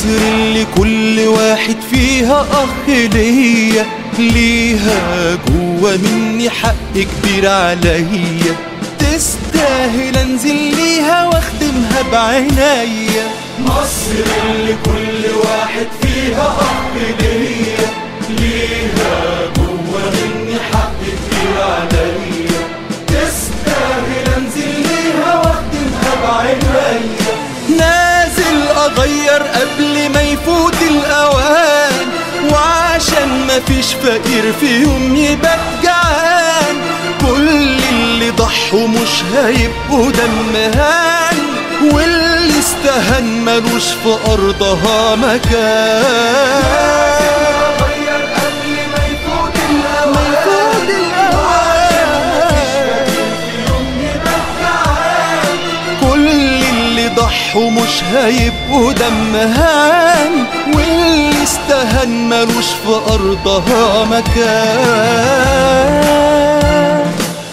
مصر اللي كل واحد فيها أخ ليا ليها جوا مني حق كبير عليا تستاهل انزل ليها واخدمها بعناية مصر اللي كل واحد فيها أخ ليا ليها جوا مني حق كبير عليا تستاهل انزل ليها واخدمها بعناية نازل اغير قبل ما يفوت الاوان وعشان مفيش فقير فيهم يبقى جعان كل اللي ضحوا مش هيبقوا دمهان واللي استهان ملوش في ارضها مكان ميفوت الأوان كل اللي ضحوا مش هيبقوا دمهان واللي استهان ملوش في أرضها مكان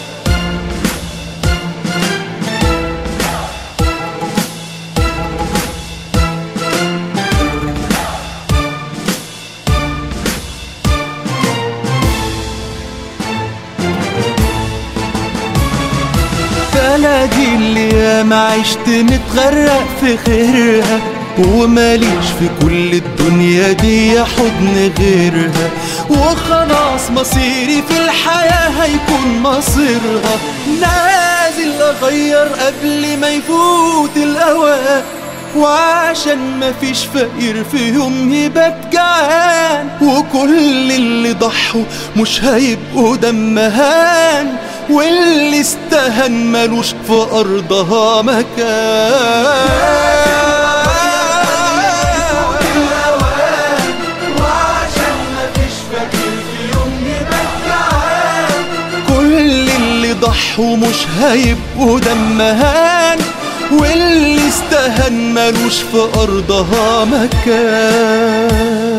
بلدي اللي ياما عشت متغرق في خيرها وماليش في كل الدنيا دي حضن غيرها وخلاص مصيري في الحياة هيكون مصيرها نازل أغير قبل ما يفوت الأوان وعشان مفيش فقير فيهم يبات جعان وكل اللي ضحوا مش هيبقوا دمهان واللي استهان ملوش في أرضها مكان وعشان مفيش فقير فيهم يبات جعان كل اللي ضحوا مش هيبقوا دمهان واللي استهان ملوش في أرضها مكان